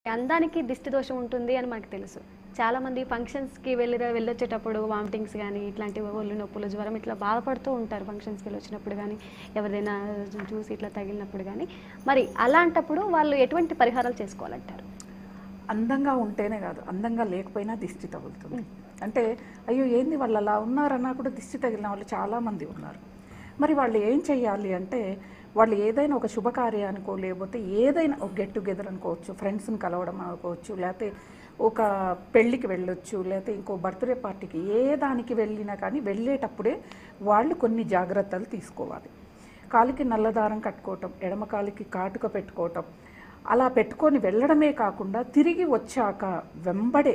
అందానికి దిష్టి దోషం ఉంటుంది అని మనకు తెలుసు చాలా మంది ఫంక్షన్స్కి వెళ్ళి వెళ్ళొచ్చేటప్పుడు వామిటింగ్స్ కానీ ఇట్లాంటి ఒళ్ళు నొప్పులు జ్వరం ఇట్లా బాధపడుతూ ఉంటారు ఫంక్షన్స్కి వెళ్ళి వచ్చినప్పుడు కానీ ఎవరిదైనా చూసి ఇట్లా తగిలినప్పుడు కానీ మరి అలాంటప్పుడు వాళ్ళు ఎటువంటి పరిహారాలు చేసుకోవాలంటారు అందంగా ఉంటేనే కాదు అందంగా లేకపోయినా దిష్టి తగులుతుంది అంటే అయ్యో ఏంది వాళ్ళు అలా ఉన్నారన్నా కూడా దిష్టి తగిలిన వాళ్ళు చాలామంది ఉన్నారు మరి వాళ్ళు ఏం చెయ్యాలి అంటే వాళ్ళు ఏదైనా ఒక శుభకార్యానికో లేకపోతే ఏదైనా ఒక గెట్ టుగెదర్ అనుకోవచ్చు ఫ్రెండ్స్ని కలవడం అనుకోవచ్చు లేకపోతే ఒక పెళ్ళికి వెళ్ళొచ్చు లేకపోతే ఇంకో బర్త్డే పార్టీకి ఏ దానికి వెళ్ళినా కానీ వెళ్ళేటప్పుడే వాళ్ళు కొన్ని జాగ్రత్తలు తీసుకోవాలి కాలికి నల్లదారం కట్టుకోవటం ఎడమ కాలికి కాటుక పెట్టుకోవటం అలా పెట్టుకొని వెళ్ళడమే కాకుండా తిరిగి వచ్చాక వెంబడే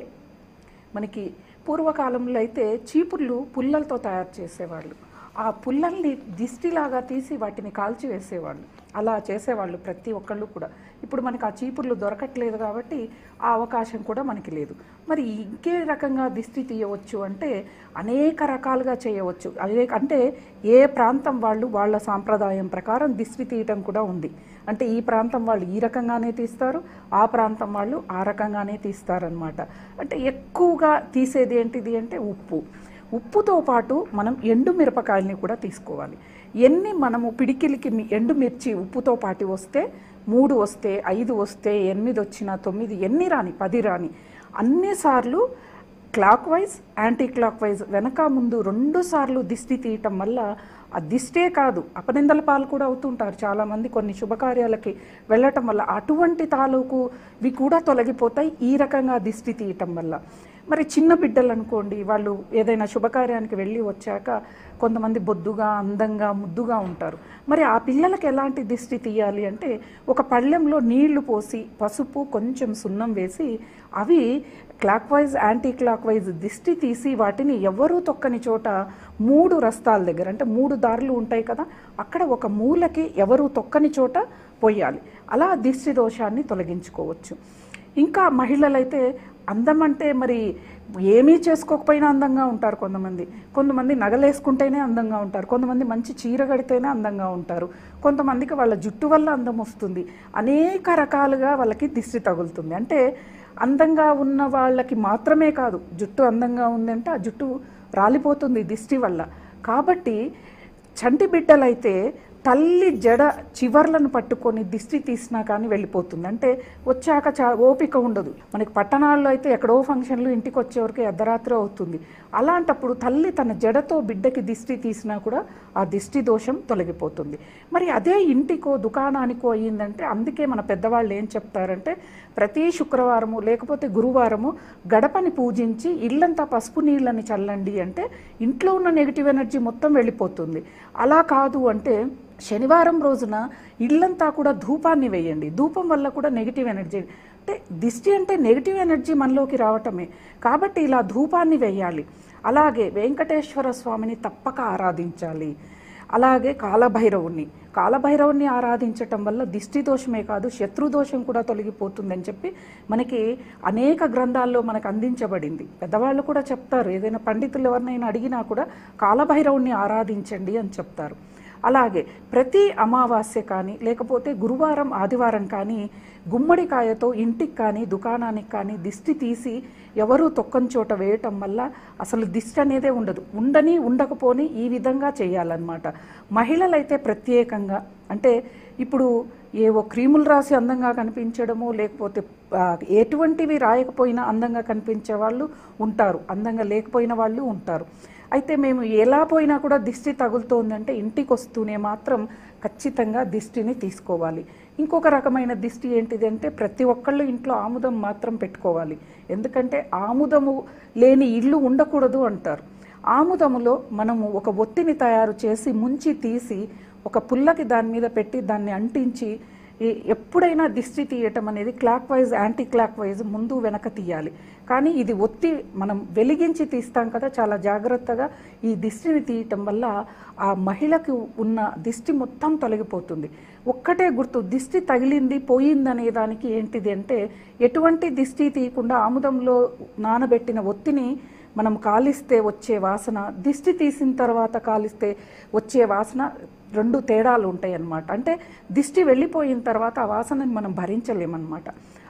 మనకి పూర్వకాలంలో అయితే చీపుర్లు పుల్లలతో తయారు చేసేవాళ్ళు ఆ పుల్లల్ని దిష్టిలాగా తీసి వాటిని కాల్చి వేసేవాళ్ళు అలా చేసేవాళ్ళు ప్రతి ఒక్కళ్ళు కూడా ఇప్పుడు మనకి ఆ చీపుర్లు దొరకట్లేదు కాబట్టి ఆ అవకాశం కూడా మనకి లేదు మరి ఇంకే రకంగా దిష్టి తీయవచ్చు అంటే అనేక రకాలుగా చేయవచ్చు అదే అంటే ఏ ప్రాంతం వాళ్ళు వాళ్ళ సాంప్రదాయం ప్రకారం దిష్టి తీయటం కూడా ఉంది అంటే ఈ ప్రాంతం వాళ్ళు ఈ రకంగానే తీస్తారు ఆ ప్రాంతం వాళ్ళు ఆ రకంగానే తీస్తారనమాట అంటే ఎక్కువగా తీసేది ఏంటిది అంటే ఉప్పు ఉప్పుతో పాటు మనం ఎండు మిరపకాయల్ని కూడా తీసుకోవాలి ఎన్ని మనము పిడికిలికి మి- ఎండుమిర్చి ఉప్పుతో పాటు వస్తే మూడు వస్తే ఐదు వస్తే ఎనిమిది వచ్చినా తొమ్మిది ఎన్ని రాని పది రాని అన్నిసార్లు clockwise anticlockwise వెనక ముందు రెండు సార్లు దిష్టి తీయటం వల్ల ఆ దిష్టే కాదు అపనిందల పాలు కూడా అవుతుంటారు చాలామంది కొన్ని శుభకార్యాలకి వెళ్ళటం వల్ల అటువంటి తాలూకువి కూడా తొలగిపోతాయి ఈ రకంగా దిష్టి తీయటం వల్ల మరి చిన్న బిడ్డలు అనుకోండి వాళ్ళు ఏదైనా శుభకార్యానికి వెళ్ళి వచ్చాక కొంతమంది బొద్దుగా అందంగా ముద్దుగా ఉంటారు మరి ఆ పిల్లలకి ఎలాంటి దిష్టి తీయాలి అంటే ఒక పళ్ళెంలో నీళ్లు పోసి పసుపు కొంచెం సున్నం వేసి అవి clockwise anticlockwise దిష్టి తీసి వాటిని ఎవరూ తొక్కని చోట మూడు రస్తాల దగ్గర అంటే మూడు దారులు ఉంటాయి కదా అక్కడ ఒక మూలకి ఎవరు తొక్కని చోట పోయాలి అలా దిష్టి దోషాన్ని తొలగించుకోవచ్చు ఇంకా మహిళలైతే అందం అంటే మరి ఏమీ చేసుకోకపోయినా అందంగా ఉంటారు కొంతమంది కొంతమంది నగలేసుకుంటేనే అందంగా ఉంటారు కొంతమంది మంచి చీర కడితేనే అందంగా ఉంటారు కొంతమందికి వాళ్ళ జుట్టు వల్ల అందం వస్తుంది అనేక రకాలుగా వాళ్ళకి దిష్టి తగులుతుంది అంటే అందంగా ఉన్న వాళ్ళకి మాత్రమే కాదు జుట్టు అందంగా ఉందంటే ఆ జుట్టు రాలిపోతుంది దిష్టి వల్ల కాబట్టి చంటి బిడ్డలైతే తల్లి జడ చివర్లను పట్టుకొని దిష్టి తీసినా కానీ వెళ్ళిపోతుంది అంటే వచ్చాక చా ఓపిక ఉండదు మనకి పట్టణాల్లో అయితే ఎక్కడో ఫంక్షన్లు ఇంటికి వచ్చేవరకు అర్ధరాత్రి అవుతుంది అలాంటప్పుడు తల్లి తన జడతో బిడ్డకి దిష్టి తీసినా కూడా ఆ దిష్టి దోషం తొలగిపోతుంది మరి అదే ఇంటికో దుకాణానికో అయ్యిందంటే అందుకే మన పెద్దవాళ్ళు ఏం చెప్తారంటే ప్రతి శుక్రవారము లేకపోతే గురువారము గడపని పూజించి ఇల్లంతా పసుపు నీళ్ళని చల్లండి అంటే ఇంట్లో ఉన్న నెగిటివ్ ఎనర్జీ మొత్తం వెళ్ళిపోతుంది అలా కాదు అంటే శనివారం రోజున ఇల్లంతా కూడా ధూపాన్ని వేయండి ధూపం వల్ల కూడా నెగిటివ్ ఎనర్జీ అంటే దిష్టి అంటే నెగిటివ్ ఎనర్జీ మనలోకి రావటమే కాబట్టి ఇలా ధూపాన్ని వేయాలి అలాగే వెంకటేశ్వర స్వామిని తప్పక ఆరాధించాలి అలాగే కాలభైరవుణ్ణి కాలభైరవుణ్ణి ఆరాధించటం వల్ల దిష్టి దోషమే కాదు శత్రు దోషం కూడా తొలగిపోతుందని చెప్పి మనకి అనేక గ్రంథాల్లో మనకు అందించబడింది పెద్దవాళ్ళు కూడా చెప్తారు ఏదైనా పండితులు ఎవరినైనా అడిగినా కూడా కాలభైరవుణ్ణి ఆరాధించండి అని చెప్తారు అలాగే ప్రతి అమావాస్య కానీ లేకపోతే గురువారం ఆదివారం కానీ గుమ్మడికాయతో ఇంటికి కానీ దుకాణానికి కానీ దిష్టి తీసి ఎవరు తొక్కని చోట వేయటం వల్ల అసలు దిష్టి అనేదే ఉండదు ఉండని ఉండకపోని ఈ విధంగా చేయాలన్నమాట మహిళలైతే ప్రత్యేకంగా అంటే ఇప్పుడు ఏవో క్రీములు రాసి అందంగా కనిపించడము లేకపోతే ఆ, ఎటువంటివి రాయకపోయినా అందంగా కనిపించే వాళ్ళు ఉంటారు అందంగా లేకపోయిన వాళ్ళు ఉంటారు అయితే మేము ఎలా పోయినా కూడా దిష్టి తగులుతోందంటే ఇంటికి వస్తూనే మాత్రం ఖచ్చితంగా దిష్టిని తీసుకోవాలి ఇంకొక రకమైన దిష్టి ఏంటిది అంటే ప్రతి ఒక్కళ్ళు ఇంట్లో ఆముదం మాత్రం పెట్టుకోవాలి ఎందుకంటే ఆముదము లేని ఇల్లు ఉండకూడదు అంటారు ఆముదములో మనము ఒక ఒత్తిని తయారు చేసి ముంచి తీసి ఒక పుల్లకి దాని మీద పెట్టి దాన్ని అంటించి ఈ- ఎప్పుడైనా దిష్టి తీయటం అనేది clockwise anticlockwise ముందు వెనక తీయాలి కానీ ఇది ఒత్తి మనం వెలిగించి తీస్తాం కదా చాలా జాగ్రత్తగా ఈ దిష్టిని తీయటం వల్ల ఆ మహిళకు ఉన్న దిష్టి మొత్తం తొలగిపోతుంది ఒక్కటే గుర్తు దిష్టి తగిలింది పోయిందనే దానికి ఏంటిది అంటే ఎటువంటి దిష్టి తీయకుండా ఆముదంలో నానబెట్టిన ఒత్తిని మనం కాలిస్తే వచ్చే వాసన దిష్టి తీసిన తర్వాత కాలిస్తే వచ్చే వాసన రెండు తేడాలు ఉంటాయి అన్నమాట అంటే దిష్టి వెళ్ళిపోయిన తర్వాత ఆ వాసనని మనం భరించలేమన్నమాట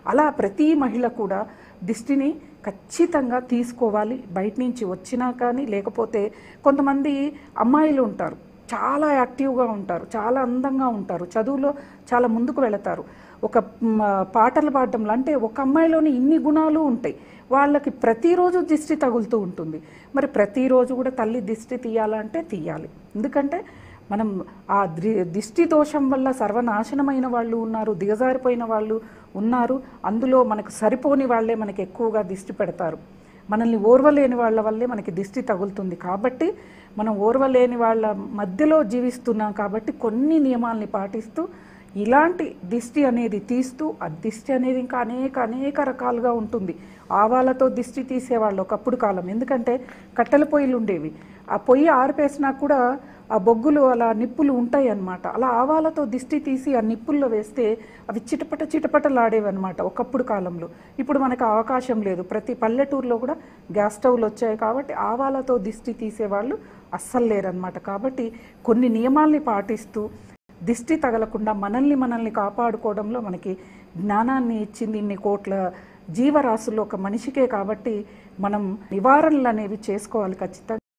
అలా ప్రతి మహిళ కూడా దిష్టిని ఖచ్చితంగా తీసుకోవాలి బయట నుంచి వచ్చినా కానీ లేకపోతే కొంతమంది అమ్మాయిలు ఉంటారు చాలా యాక్టివ్గా ఉంటారు చాలా అందంగా ఉంటారు చదువులో చాలా ముందుకు వెళతారు ఒక మ్, పాటలు పాడడంలో అంటే ఒక అమ్మాయిలోని ఇన్ని గుణాలు ఉంటాయి వాళ్ళకి ప్రతిరోజు దిష్టి తగులుతూ ఉంటుంది మరి ప్రతిరోజు కూడా తల్లి దిష్టి తీయాలంటే తీయాలి ఎందుకంటే మనం ఆ ద్రి- దిష్టి దోషం వల్ల సర్వనాశనమైన వాళ్ళు ఉన్నారు దిగజారిపోయిన వాళ్ళు ఉన్నారు అందులో మనకు సరిపోని వాళ్ళే మనకి ఎక్కువగా దిష్టి పెడతారు మనల్ని ఓర్వలేని వాళ్ళ వల్లే మనకి దిష్టి తగులుతుంది కాబట్టి మనం ఓర్వలేని వాళ్ళ మధ్యలో జీవిస్తున్నాం కాబట్టి కొన్ని నియమాల్ని పాటిస్తూ ఇలాంటి దిష్టి అనేది తీస్తూ ఆ దిష్టి అనేది ఇంకా అనేక అనేక రకాలుగా ఉంటుంది ఆవాలతో దిష్టి తీసేవాళ్ళు ఒకప్పుడు కాలం ఎందుకంటే కట్టెల పొయ్యిలు ఉండేవి ఆ పొయ్యి ఆరిపేసినా కూడా ఆ బొగ్గులు అలా నిప్పులు ఉంటాయి అన్నమాట అలా ఆవాలతో దిష్టి తీసి ఆ నిప్పుల్లో వేస్తే అవి చిటపట చిటపటలాడేవి అనమాట ఒకప్పుడు కాలంలో ఇప్పుడు మనకు అవకాశం లేదు ప్రతి పల్లెటూరులో కూడా గ్యాస్ స్టవ్లు వచ్చాయి కాబట్టి ఆవాలతో దిష్టి తీసేవాళ్ళు అస్సలు లేరనమాట కాబట్టి కొన్ని నియమాల్ని పాటిస్తూ దిష్టి తగలకుండా మనల్ని మనల్ని కాపాడుకోవడంలో మనకి జ్ఞానాన్ని ఇచ్చింది ఇన్ని కోట్ల జీవరాశుల్లో ఒక మనిషికే కాబట్టి మనం నివారణలు అనేవి చేసుకోవాలి ఖచ్చితంగా